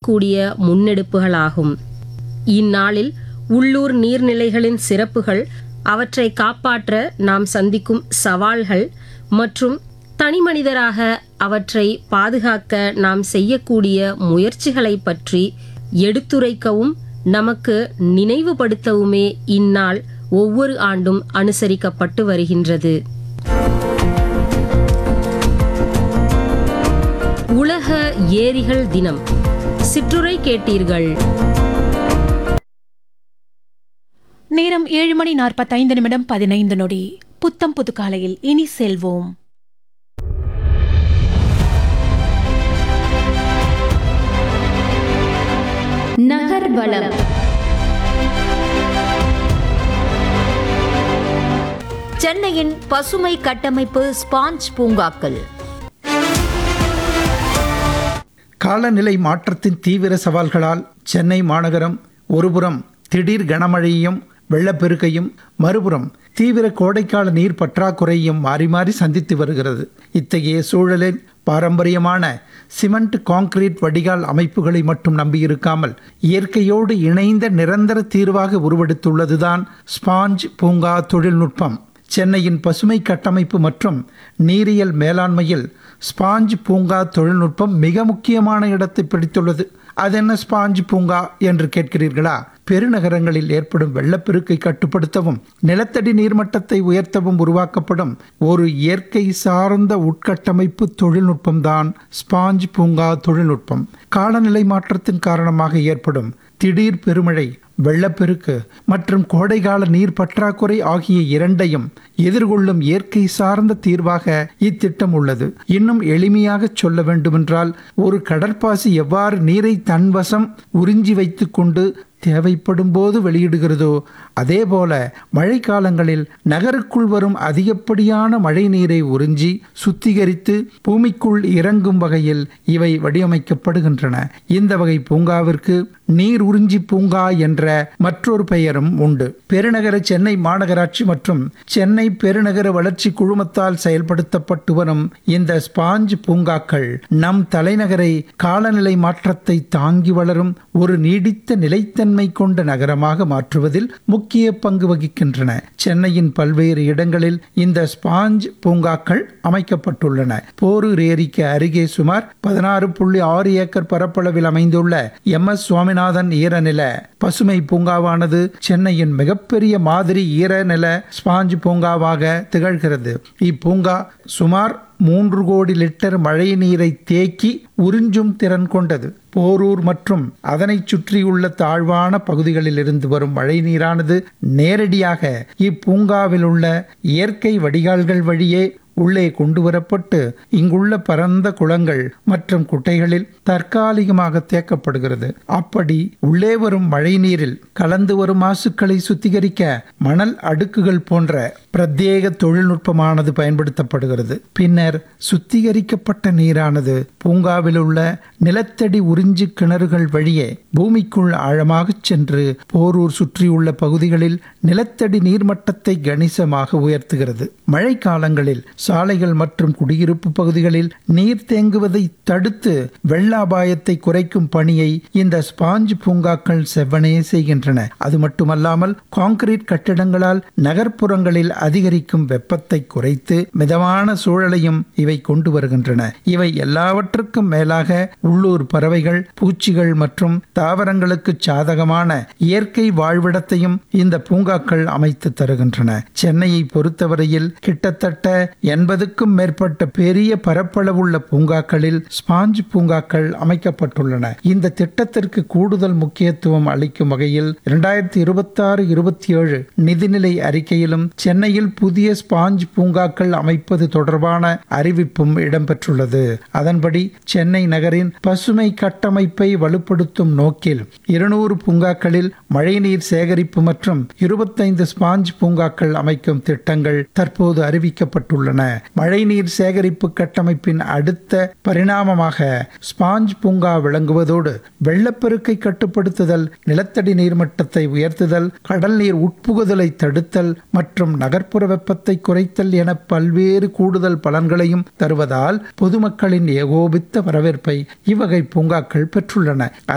செய்யக்கூடிய முன்னெடுப்புகளாகும் இந்நாளில் உள்ளூர் நீர்நிலைகளின் சிறப்புகள் அவற்றை காப்பாற்ற நாம் சந்திக்கும் சவால்கள் மற்றும் தனிமனிதராக அவற்றை பாதுகாக்க நாம் செய்யக்கூடிய முயற்சிகளை பற்றி எடுத்துரைக்கவும் நமக்கு நினைவுபடுத்தவுமே இந்நாள் ஒவ்வொரு ஆண்டும் அனுசரிக்கப்பட்டு வருகின்றது உலக ஏரிகள் தினம் சிற்றுரை கேட்டீர்கள் நேரம் ஏழு மணி நாற்பத்தைந்து நிமிடம் பதினைந்து நொடி புத்தம் புது காலையில் இனி செல்வோம் நகர்வலம் சென்னையின் பசுமை கட்டமைப்பு ஸ்பாஞ்ச் பூங்காக்கள் காலநிலை மாற்றத்தின் தீவிர சவால்களால் சென்னை மாநகரம் ஒருபுறம் திடீர் கனமழையையும் வெள்ளப்பெருக்கையும் மறுபுறம் தீவிர கோடைக்கால நீர் பற்றாக்குறையும் மாறி மாறி சந்தித்து வருகிறது இத்தகைய சூழலில் பாரம்பரியமான சிமெண்ட் கான்கிரீட் வடிகால் அமைப்புகளை மட்டும் நம்பியிருக்காமல் இயற்கையோடு இணைந்த நிரந்தர தீர்வாக உருவெடுத்துள்ளதுதான் ஸ்பாஞ்ச் பூங்கா தொழில்நுட்பம் சென்னையின் பசுமை கட்டமைப்பு மற்றும் நீரியல் மேலாண்மையில் ஸ்பாஞ்ச் பூங்கா தொழில்நுட்பம் மிக முக்கியமான இடத்தை பிடித்துள்ளது அதென்ன ஸ்பாஞ்ச் பூங்கா என்று கேட்கிறீர்களா பெருநகரங்களில் ஏற்படும் வெள்ளப்பெருக்கை கட்டுப்படுத்தவும் நிலத்தடி நீர்மட்டத்தை உயர்த்தவும் உருவாக்கப்படும் ஒரு இயற்கை சார்ந்த உட்கட்டமைப்பு தொழில்நுட்பம்தான் ஸ்பாஞ்ச் பூங்கா தொழில்நுட்பம் காலநிலை மாற்றத்தின் காரணமாக ஏற்படும் திடீர் பெருமழை வெள்ளப்பெருக்கு மற்றும் கோடைகால நீர் பற்றாக்குறை ஆகிய இரண்டையும் எதிர்கொள்ளும் இயற்கை சார்ந்த தீர்வாக இத்திட்டம் உள்ளது இன்னும் எளிமையாக சொல்ல வேண்டுமென்றால் ஒரு கடற்பாசி எவ்வாறு நீரை தன்வசம் உறிஞ்சி வைத்துக்கொண்டு தேவைப்படும் போது வெளியிடுகிறதோ அதேபோல மழைக்காலங்களில் நகருக்குள் வரும் அதிகப்படியான மழை நீரை உறிஞ்சி சுத்திகரித்து பூமிக்குள் இறங்கும் வகையில் இவை வடிவமைக்கப்படுகின்றன இந்த வகை பூங்காவிற்கு நீர் உறிஞ்சி பூங்கா என்ற மற்றொரு பெயரும் உண்டு பெருநகர சென்னை மாநகராட்சி மற்றும் சென்னை பெருநகர வளர்ச்சி குழுமத்தால் செயல்படுத்தப்பட்டு வரும் இந்த ஸ்பாஞ்ச் பூங்காக்கள் நம் தலைநகரை காலநிலை மாற்றத்தை தாங்கி வளரும் ஒரு நீடித்த நிலைத்தன்மை கொண்ட நகரமாக மாற்றுவதில் முக்கிய பங்கு வகிக்கின்றன சென்னையின் பல்வேறு இடங்களில் இந்த ஸ்பாஞ்ச் பூங்காக்கள் அமைக்கப்பட்டுள்ளன போரூர் ஏரிக்கு அருகே சுமார் பதினாறு புள்ளி ஆறு ஏக்கர் பரப்பளவில் அமைந்துள்ள எம் எஸ் சுவாமிநாதன் ஈரநில பசுமை பூங்காவானது சென்னையின் மிகப்பெரிய மாதிரி ஈரநில ஸ்பாஞ்ச் பூங்காவாக திகழ்கிறது இப்பூங்கா சுமார் மூன்று கோடி லிட்டர் மழை நீரை தேக்கி உறிஞ்சும் திறன் கொண்டது போரூர் மற்றும் அதனைச் சுற்றியுள்ள தாழ்வான பகுதிகளில் இருந்து வரும் மழை நீரானது நேரடியாக இப்பூங்காவில் உள்ள இயற்கை வடிகால்கள் வழியே உள்ளே கொண்டு வரப்பட்டு இங்குள்ள பரந்த குளங்கள் மற்றும் குட்டைகளில் தற்காலிகமாக தேக்கப்படுகிறது அப்படி உள்ளே வரும் மழை நீரில் கலந்து வரும் மாசுக்களை சுத்திகரிக்க மணல் அடுக்குகள் போன்ற பிரத்யேக தொழில்நுட்பமானது பயன்படுத்தப்படுகிறது பின்னர் சுத்திகரிக்கப்பட்ட நீரானது பூங்காவில் உள்ள நிலத்தடி உறிஞ்சு கிணறுகள் வழியே பூமிக்குள் ஆழமாகச் சென்று போரூர் சுற்றியுள்ள பகுதிகளில் நிலத்தடி நீர்மட்டத்தை கணிசமாக உயர்த்துகிறது மழைக்காலங்களில் சாலைகள் மற்றும் குடியிருப்பு பகுதிகளில் நீர் தேங்குவதை தடுத்து வெள்ள அபாயத்தை குறைக்கும் பணியை இந்த ஸ்பாஞ்ச் பூங்காக்கள் செவ்வனே செய்கின்றன அது மட்டுமல்லாமல் கான்கிரீட் கட்டிடங்களால் நகர்ப்புறங்களில் அதிகரிக்கும் வெப்பத்தை குறைத்து மிதமான சூழலையும் இவை கொண்டு வருகின்றன இவை எல்லாவற்றுக்கும் மேலாக உள்ளூர் பறவைகள் பூச்சிகள் மற்றும் தாவரங்களுக்கு சாதகமான இயற்கை வாழ்விடத்தையும் இந்த பூங்காக்கள் அமைத்து தருகின்றன சென்னையை பொறுத்தவரையில் கிட்டத்தட்ட எண்பதுக்கும் மேற்பட்ட பெரிய பரப்பளவுள்ள பூங்காக்களில் ஸ்பாஞ்ச் பூங்காக்கள் அமைக்கப்பட்டுள்ளன இந்த திட்டத்திற்கு கூடுதல் முக்கியத்துவம் அளிக்கும் வகையில் இரண்டாயிரத்தி இருபத்தி ஆறு இருபத்தி ஏழு நிதிநிலை அறிக்கையிலும் சென்னையில் புதிய ஸ்பாஞ்ச் பூங்காக்கள் அமைப்பது தொடர்பான அறிவிப்பும் இடம்பெற்றுள்ளது அதன்படி சென்னை நகரின் பசுமை கட்டமைப்பை வலுப்படுத்தும் நோக்கில் இருநூறு பூங்காக்களில் மழைநீர் சேகரிப்பு மற்றும் இருபத்தைந்து ஸ்பாஞ்ச் பூங்காக்கள் அமைக்கும் திட்டங்கள் தற்போது அறிவிக்கப்பட்டுள்ளன மழைநீர் சேகரிப்பு கட்டமைப்பின் அடுத்த பரிணாமமாக ஸ்பாஞ்ச் பூங்கா விளங்குவதோடு வெள்ளப்பெருக்கை கட்டுப்படுத்துதல் நிலத்தடி நீர்மட்டத்தை உயர்த்துதல் கடல் நீர் உட்புகுதலை தடுத்தல் மற்றும் நகர்ப்புற வெப்பத்தை குறைத்தல் என பல்வேறு கூடுதல் பலன்களையும் தருவதால் பொதுமக்களின் ஏகோபித்த வரவேற்பை இவ்வகை பூங்காக்கள் பெற்றுள்ளன